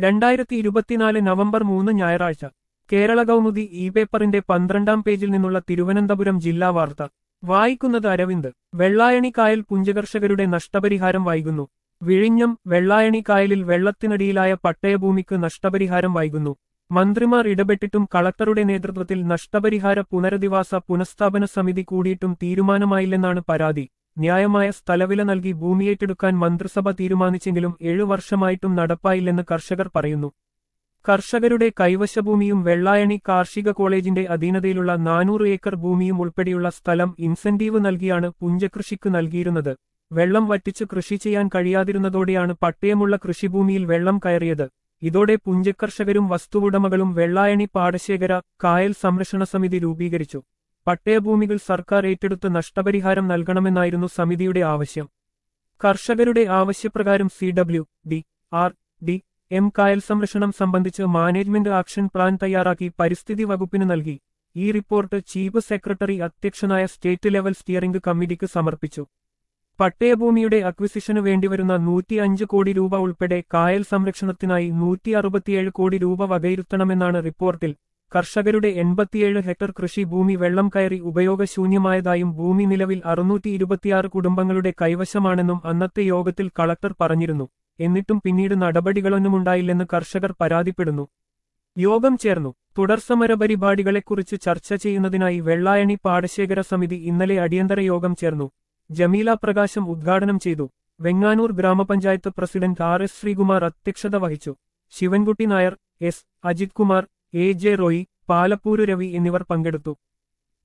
രണ്ടായിരത്തി ഇരുപത്തിനാല് നവംബർ മൂന്ന് ഞായറാഴ്ച കേരള കൗമുദി ഇ പേപ്പറിന്റെ പന്ത്രണ്ടാം പേജിൽ നിന്നുള്ള തിരുവനന്തപുരം ജില്ലാ വാർത്ത വായിക്കുന്നത് അരവിന്ദ് വെള്ളായണി കായൽ പുഞ്ചകർഷകരുടെ നഷ്ടപരിഹാരം വൈകുന്നു വിഴിഞ്ഞം വെള്ളായണി കായലിൽ വെള്ളത്തിനടിയിലായ പട്ടയഭൂമിക്ക് നഷ്ടപരിഹാരം വൈകുന്നു മന്ത്രിമാർ ഇടപെട്ടിട്ടും കളക്ടറുടെ നേതൃത്വത്തിൽ നഷ്ടപരിഹാര പുനരധിവാസ പുനഃസ്ഥാപന സമിതി കൂടിയിട്ടും തീരുമാനമായില്ലെന്നാണ് പരാതി ന്യായമായ സ്ഥലവില നൽകി ഭൂമിയേറ്റെടുക്കാൻ മന്ത്രിസഭ തീരുമാനിച്ചെങ്കിലും ഏഴു വർഷമായിട്ടും നടപ്പായില്ലെന്ന് കർഷകർ പറയുന്നു കർഷകരുടെ കൈവശഭൂമിയും വെള്ളായണി കാർഷിക കോളേജിന്റെ അധീനതയിലുള്ള നാനൂറ് ഏക്കർ ഭൂമിയും ഉൾപ്പെടെയുള്ള സ്ഥലം ഇൻസെന്റീവ് നൽകിയാണ് പുഞ്ചകൃഷിക്ക് നൽകിയിരുന്നത് വെള്ളം വറ്റിച്ച് കൃഷി ചെയ്യാൻ കഴിയാതിരുന്നതോടെയാണ് പട്ടയമുള്ള കൃഷിഭൂമിയിൽ വെള്ളം കയറിയത് ഇതോടെ പുഞ്ചകർഷകരും വസ്തുവുടമകളും വെള്ളായണി പാടശേഖര കായൽ സംരക്ഷണ സമിതി രൂപീകരിച്ചു പട്ടയഭൂമികൾ സർക്കാർ ഏറ്റെടുത്ത് നഷ്ടപരിഹാരം നൽകണമെന്നായിരുന്നു സമിതിയുടെ ആവശ്യം കർഷകരുടെ ആവശ്യപ്രകാരം C W R D M എം കായൽ സംരക്ഷണം സംബന്ധിച്ച് മാനേജ്മെന്റ് ആക്ഷൻ പ്ലാൻ തയ്യാറാക്കി പരിസ്ഥിതി വകുപ്പിന് നൽകി ഈ റിപ്പോർട്ട് ചീഫ് സെക്രട്ടറി അധ്യക്ഷനായ സ്റ്റേറ്റ് ലെവൽ സ്റ്റിയറിംഗ് കമ്മിറ്റിക്ക് സമർപ്പിച്ചു പട്ടയഭൂമിയുടെ അക്വിസിഷന് വേണ്ടിവരുന്ന നൂറ്റിയഞ്ച് കോടി രൂപ ഉൾപ്പെടെ കായൽ സംരക്ഷണത്തിനായി നൂറ്റി അറുപത്തിയേഴ് കോടി രൂപ വകയിരുത്തണമെന്നാണ് റിപ്പോർട്ടിൽ കർഷകരുടെ എൺപത്തിയേഴ് ഹെക്ടർ കൃഷി ഭൂമി വെള്ളം കയറി ഉപയോഗശൂന്യമായതായും ഭൂമി നിലവിൽ അറുന്നൂറ്റി ഇരുപത്തിയാറ് കുടുംബങ്ങളുടെ കൈവശമാണെന്നും അന്നത്തെ യോഗത്തിൽ കളക്ടർ പറഞ്ഞിരുന്നു എന്നിട്ടും പിന്നീട് നടപടികളൊന്നുമുണ്ടായില്ലെന്ന് കർഷകർ പരാതിപ്പെടുന്നു യോഗം ചേർന്നു തുടർസമര പരിപാടികളെക്കുറിച്ച് ചർച്ച ചെയ്യുന്നതിനായി വെള്ളായണി പാടശേഖര സമിതി ഇന്നലെ അടിയന്തര യോഗം ചേർന്നു ജമീല പ്രകാശം ഉദ്ഘാടനം ചെയ്തു വെങ്ങാനൂർ ഗ്രാമപഞ്ചായത്ത് പ്രസിഡന്റ് ആർ എസ് ശ്രീകുമാർ അധ്യക്ഷത വഹിച്ചു Sivankutty Nair S Ajith Kumar A J Roy Palappur Ravi എന്നിവർ പങ്കെടുത്തു